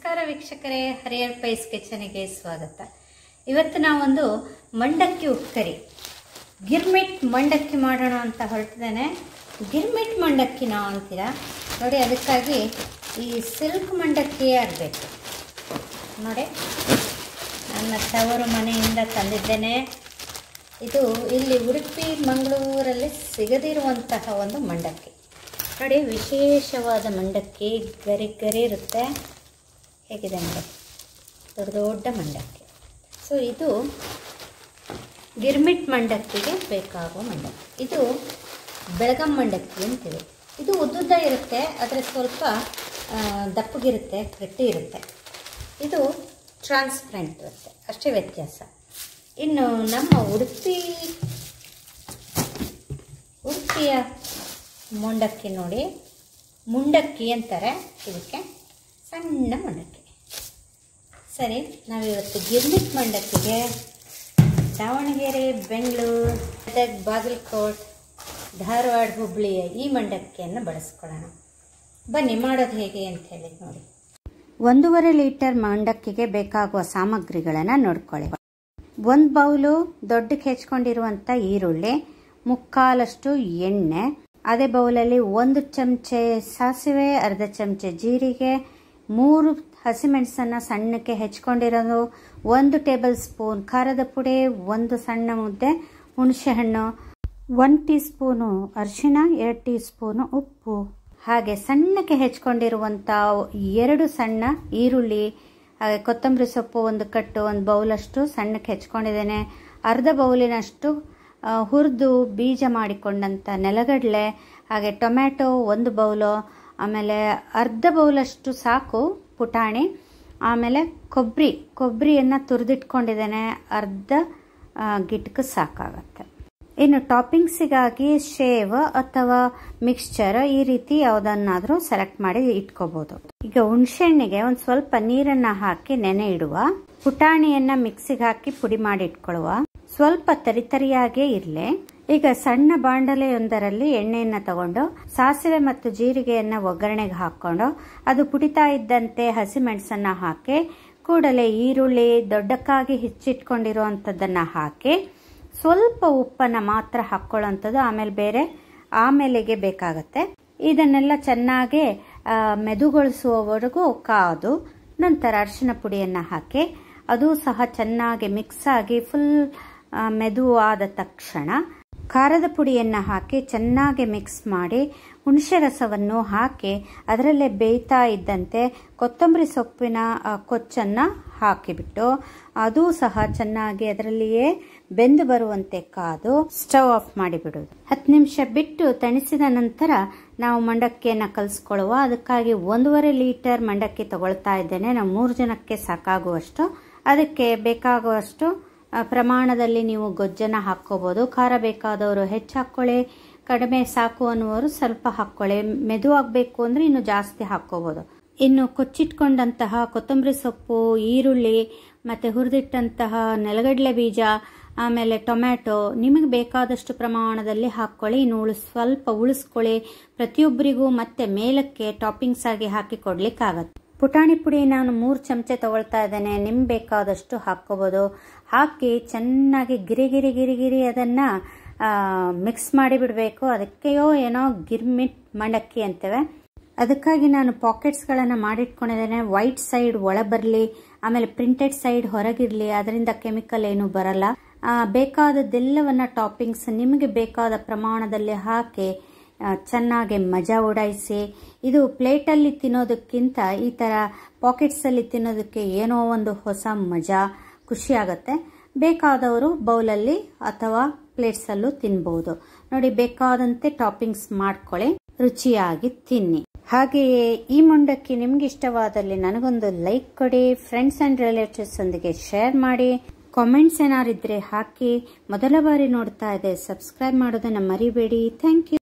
ನಮಸ್ಕಾರ ವೀಕ್ಷಕರೇ ಹರಿಯರ್ ಪೈಸ್ ಕಿಚನಿಗೆ ಸ್ವಾಗತ ಇವತ್ತು ನಾವೊಂದು ಮಂಡಕ್ಕಿ ಉಪ್ಕರಿ ಗಿರ್ಮಿಟ್ ಮಂಡಕ್ಕಿ ಮಾಡೋಣ ಅಂತ ಹೊರಟಿದ್ದೇನೆ ಗಿರ್ಮಿಟ್ ಮಂಡಕ್ಕಿನ ಅಂತೀರಾ ನೋಡಿ ಅದಕ್ಕಾಗಿ ಈ ಸಿಲ್ಕ್ ಮಂಡಕ್ಕಿಯೇ ಆಗಬೇಕು ನೋಡಿ ನನ್ನ ತವರು ಮನೆಯಿಂದ ತಂದಿದ್ದೇನೆ ಇದು ಇಲ್ಲಿ ಉಡುಪಿ ಮಂಗಳೂರಲ್ಲಿ ಸಿಗದಿರುವಂತಹ ಒಂದು ಮಂಡಕ್ಕಿ ನೋಡಿ ವಿಶೇಷವಾದ ಮಂಡಕ್ಕಿ ಗರಿ ಗರಿ ಇರುತ್ತೆ ಹೇಗಿದೆ ನೋಡಿ ದೊಡ್ಡ ದೊಡ್ಡ ಮಂಡಕ್ಕಿ ಸೊ ಇದು ಗಿರ್ಮಿಟ್ ಮಂಡಕ್ಕಿಗೆ ಬೇಕಾಗುವ ಮಂಡಕ್ಕಿ ಇದು ಬೆಳಗಂ ಮಂಡಕ್ಕಿ ಅಂತೀವಿ ಇದು ಉದ್ದುದ್ದ ಇರುತ್ತೆ ಆದರೆ ಸ್ವಲ್ಪ ಆ, ದಪ್ಪಗಿರುತ್ತೆ ಗಟ್ಟಿ ಇರುತ್ತೆ ಇದು ಟ್ರಾನ್ಸ್ಪರೆಂಟ್ ಇರುತ್ತೆ ಅಷ್ಟೇ ವ್ಯತ್ಯಾಸ ಇನ್ನು ನಮ್ಮ ಉಡುಪಿ ಉಡುಪಿಯ ಮುಂಡಕ್ಕಿ ನೋಡಿ ಮುಂಡಕ್ಕಿ ಅಂತಾರೆ ಇದಕ್ಕೆ ಸಣ್ಣ ಮಂಡಕ್ಕಿ ಸರಿ ನಾವಿವತ್ತು ಗಿರ್ಮಿಟ್ ಮಂಡಕ್ಕಿಗೆ ದಾವಣಗೆರೆ ಬೆಂಗಳೂರು ಗದಗ ಬಾಗಲಕೋಟ್ ಧಾರವಾಡ ಹುಬ್ಬಳ್ಳಿಯ ಈ ಮಂಡಕ್ಕಿಯನ್ನು ಬಳಸ್ಕೊಳ್ಳೋಣ ಬನ್ನಿ ಮಾಡೋದು ಹೇಗೆ ಅಂತ ಹೇಳಿ ನೋಡಿ ಒಂದೂವರೆ ಲೀಟರ್ ಮಂಡಕ್ಕಿಗೆ ಬೇಕಾಗುವ ಸಾಮಗ್ರಿಗಳನ್ನು ನೋಡ್ಕೊಳ್ಳಿ ಒಂದು ಬೌಲು ದೊಡ್ಡಕ್ಕೆ ಹೆಚ್ಕೊಂಡಿರುವಂಥ ಈರುಳ್ಳಿ ಮುಕ್ಕಾಲಷ್ಟು ಎಣ್ಣೆ ಅದೇ ಬೌಲಲ್ಲಿ ಒಂದು ಚಮಚೆ ಸಾಸಿವೆ ಅರ್ಧ ಚಮಚೆ ಜೀರಿಗೆ ಮೂರು ಹಸಿಮೆಣಸನ್ನು ಸಣ್ಣಕ್ಕೆ ಹೆಚ್ಕೊಂಡಿರೋದು ಒಂದು ಟೇಬಲ್ ಸ್ಪೂನ್ ಖಾರದ ಪುಡಿ ಒಂದು ಸಣ್ಣ ಮುದ್ದೆ ಹುಣಸೆಹಣ್ಣು ಒನ್ ಟೀ ಸ್ಪೂನು ಅರಿಶಿಣ ಎರಡು ಟೀ ಸ್ಪೂನು ಉಪ್ಪು ಹಾಗೆ ಸಣ್ಣಕ್ಕೆ ಹೆಚ್ಕೊಂಡಿರುವಂಥ ಎರಡು ಸಣ್ಣ ಈರುಳ್ಳಿ ಹಾಗೆ ಕೊತ್ತಂಬರಿ ಸೊಪ್ಪು ಒಂದು ಕಟ್ಟು ಒಂದು ಬೌಲಷ್ಟು ಸಣ್ಣಕ್ಕೆ ಹೆಚ್ಕೊಂಡಿದ್ದೇನೆ ಅರ್ಧ ಬೌಲಿನಷ್ಟು ಹುರಿದು ಬೀಜ ಮಾಡಿಕೊಂಡಂಥ ನೆಲಗಡಲೆ ಹಾಗೆ ಟೊಮ್ಯಾಟೊ ಒಂದು ಬೌಲು ಆಮೇಲೆ ಅರ್ಧ ಬೌಲಷ್ಟು ಸಾಕು ಪುಟಾಣಿ ಆಮೇಲೆ ಕೊಬ್ಬರಿ ಕೊಬ್ಬರಿಯನ್ನು ತುರಿದಿಟ್ಕೊಂಡಿದ್ದೇನೆ ಅರ್ಧ ಗಿಟ್ಕ ಸಾಕಾಗತ್ತೆ ಇನ್ನು ಟಾಪಿಂಗ್ಸಿಗಾಗಿ ಶೇವ್ ಅಥವಾ ಮಿಕ್ಸ್ಚರ್ ಈ ರೀತಿ ಯಾವುದನ್ನಾದರೂ ಸೆಲೆಕ್ಟ್ ಮಾಡಿ ಇಟ್ಕೋಬಹುದು ಈಗ ಹುಣಸೆಹಣ್ಣಿಗೆ ಒಂದು ಸ್ವಲ್ಪ ನೀರನ್ನ ಹಾಕಿ ನೆನೆ ಇಡುವ ಪುಟಾಣಿಯನ್ನ ಮಿಕ್ಸಿಗೆ ಹಾಕಿ ಪುಡಿ ಮಾಡಿ ಇಟ್ಕೊಳ್ಳುವ ಸ್ವಲ್ಪ ತರಿತರಿಯಾಗೇ ಇರಲಿ ಈಗ ಸಣ್ಣ ಬಾಂಡಲೆಯೊಂದರಲ್ಲಿ ಎಣ್ಣೆಯನ್ನ ತಗೊಂಡು ಸಾಸಿವೆ ಮತ್ತು ಜೀರಿಗೆಯನ್ನ ಒಗ್ಗರಣೆಗೆ ಹಾಕೊಂಡು ಅದು ಪುಡಿತಾ ಇದ್ದಂತೆ ಹಸಿಮೆಣಸನ್ನ ಹಾಕಿ ಕೂಡಲೇ ಈರುಳ್ಳಿ ದೊಡ್ಡಕ್ಕಾಗಿ ಹೆಚ್ಚಿಟ್ಕೊಂಡಿರುವಂಥದ್ದನ್ನ ಹಾಕಿ ಸ್ವಲ್ಪ ಉಪ್ಪನ್ನು ಮಾತ್ರ ಹಾಕ್ಕೊಳ್ಳೋಂಥದ್ದು ಆಮೇಲೆ ಬೇರೆ ಆಮೇಲೆಗೆ ಬೇಕಾಗತ್ತೆ ಇದನ್ನೆಲ್ಲ ಚೆನ್ನಾಗಿ ಮೆದುಗೊಳಿಸುವವರೆಗೂ ಕಾದು ನಂತರ ಅರಿಶಿನ ಪುಡಿಯನ್ನು ಹಾಕಿ ಅದು ಸಹ ಚೆನ್ನಾಗಿ ಮಿಕ್ಸ್ ಆಗಿ ಫುಲ್ ಮೆದು ಆದ ತಕ್ಷಣ ಖಾರದ ಪುಡಿಯನ್ನು ಹಾಕಿ ಚೆನ್ನಾಗಿ ಮಿಕ್ಸ್ ಮಾಡಿ ಹುಣಸೆ ರಸವನ್ನು ಹಾಕಿ ಅದರಲ್ಲೇ ಬೇಯ್ತಾ ಇದ್ದಂತೆ ಕೊತ್ತಂಬರಿ ಸೊಪ್ಪಿನ ಕೊಚ್ಚನ್ನು ಹಾಕಿಬಿಟ್ಟು ಅದು ಸಹ ಚೆನ್ನಾಗಿ ಅದರಲ್ಲಿಯೇ ಬೆಂದು ಬರುವಂತೆ ಕಾದು ಸ್ಟವ್ ಆಫ್ ಮಾಡಿಬಿಡುವುದು ಹತ್ತು ನಿಮಿಷ ಬಿಟ್ಟು ತಣಿಸಿದ ನಂತರ ನಾವು ಮಂಡಕ್ಕಿಯನ್ನು ಕಲಿಸ್ಕೊಳ್ಳುವ ಅದಕ್ಕಾಗಿ ಒಂದೂವರೆ ಲೀಟರ್ ಮಂಡಕ್ಕಿ ತಗೊಳ್ತಾ ಇದ್ದೇನೆ ನಾವು ಮೂರು ಜನಕ್ಕೆ ಸಾಕಾಗುವಷ್ಟು ಅದಕ್ಕೆ ಬೇಕಾಗುವಷ್ಟು ಪ್ರಮಾಣದಲ್ಲಿ ನೀವು ಗೊಜ್ಜನ್ನು ಹಾಕ್ಕೋಬೋದು ಖಾರ ಬೇಕಾದವರು ಹೆಚ್ಚು ಹಾಕ್ಕೊಳ್ಳಿ ಕಡಿಮೆ ಸಾಕು ಅನ್ನುವರು ಸ್ವಲ್ಪ ಹಾಕ್ಕೊಳ್ಳಿ ಮೆದು ಆಗಬೇಕು ಅಂದರೆ ಇನ್ನು ಜಾಸ್ತಿ ಹಾಕ್ಕೋಬೋದು ಇನ್ನು ಕೊಚ್ಚಿಟ್ಕೊಂಡಂತಹ ಕೊತ್ತಂಬರಿ ಸೊಪ್ಪು ಈರುಳ್ಳಿ ಮತ್ತು ಹುರಿದಿಟ್ಟಂತಹ ನೆಲಗಡಲೆ ಬೀಜ ಆಮೇಲೆ ಟೊಮ್ಯಾಟೊ ನಿಮಗೆ ಬೇಕಾದಷ್ಟು ಪ್ರಮಾಣದಲ್ಲಿ ಹಾಕ್ಕೊಳ್ಳಿ ಇನ್ನು ಉಳಿಸ್ ಸ್ವಲ್ಪ ಉಳಿಸ್ಕೊಳ್ಳಿ ಪ್ರತಿಯೊಬ್ಬರಿಗೂ ಮತ್ತೆ ಮೇಲಕ್ಕೆ ಟಾಪಿಂಗ್ಸ್ ಆಗಿ ಹಾಕಿ ಕೊಡ್ಲಿಕ್ಕಾಗತ್ತೆ ಪುಟಾಣಿ ಪುಡಿ ನಾನು ಮೂರು ಚಮಚೆ ತಗೊಳ್ತಾ ಇದ್ದೇನೆ ನಿಮ್ಗೆ ಬೇಕಾದಷ್ಟು ಹಾಕ್ಕೋಬೋದು ಹಾಕಿ ಚೆನ್ನಾಗಿ ಗಿರಿ ಗಿರಿ ಗಿರಿ ಗಿರಿ ಅದನ್ನು ಮಿಕ್ಸ್ ಮಾಡಿ ಬಿಡಬೇಕು ಅದಕ್ಕೆಯೋ ಏನೋ ಗಿರ್ಮಿಟ್ ಮಂಡಕ್ಕಿ ಅಂತೇವೆ ಅದಕ್ಕಾಗಿ ನಾನು ಪಾಕೆಟ್ಸ್ಗಳನ್ನು ಮಾಡಿಟ್ಕೊಂಡಿದ್ದೇನೆ ವೈಟ್ ಸೈಡ್ ಒಳ ಬರಲಿ ಆಮೇಲೆ ಪ್ರಿಂಟೆಡ್ ಸೈಡ್ ಹೊರಗಿರಲಿ ಅದರಿಂದ ಕೆಮಿಕಲ್ ಏನು ಬರಲ್ಲ ಬೇಕಾದದ್ದೆಲ್ಲವನ್ನ ಟಾಪಿಂಗ್ಸ್ ನಿಮಗೆ ಬೇಕಾದ ಪ್ರಮಾಣದಲ್ಲಿ ಹಾಕಿ ಚೆನ್ನಾಗಿ ಮಜಾ ಉಡಾಯಿಸಿ ಇದು ಪ್ಲೇಟಲ್ಲಿ ತಿನ್ನೋದಕ್ಕಿಂತ ಈ ಥರ ಪಾಕೆಟ್ಸಲ್ಲಿ ತಿನ್ನೋದಕ್ಕೆ ಏನೋ ಒಂದು ಹೊಸ ಮಜಾ ಖುಷಿ ಆಗುತ್ತೆ ಬೇಕಾದವರು ಬೌಲಲ್ಲಿ ಅಥವಾ ಪ್ಲೇಟ್ಸಲ್ಲೂ ತಿನ್ಬಹುದು ನೋಡಿ ಬೇಕಾದಂತೆ ಟಾಪಿಂಗ್ಸ್ ಮಾಡ್ಕೊಳ್ಳಿ ರುಚಿಯಾಗಿ ತಿನ್ನಿ ಹಾಗೆಯೇ ಈ ಮುಂಡಕ್ಕಿ ನಿಮ್ಗೆ ಇಷ್ಟವಾದಲ್ಲಿ ನನಗೊಂದು ಲೈಕ್ ಕೊಡಿ ಫ್ರೆಂಡ್ಸ್ ಅಂಡ್ ರಿಲೇಟಿವ್ಸ್ ಒಂದಿಗೆ ಶೇರ್ ಮಾಡಿ ಕಾಮೆಂಟ್ಸ್ ಏನಾರಿದ್ರೆ ಹಾಕಿ ಮೊದಲ ಬಾರಿ ನೋಡ್ತಾ ಇದೆ ಸಬ್ಸ್ಕ್ರೈಬ್ ಮಾಡೋದನ್ನ ಮರಿಬೇಡಿ ಥ್ಯಾಂಕ್ ಯು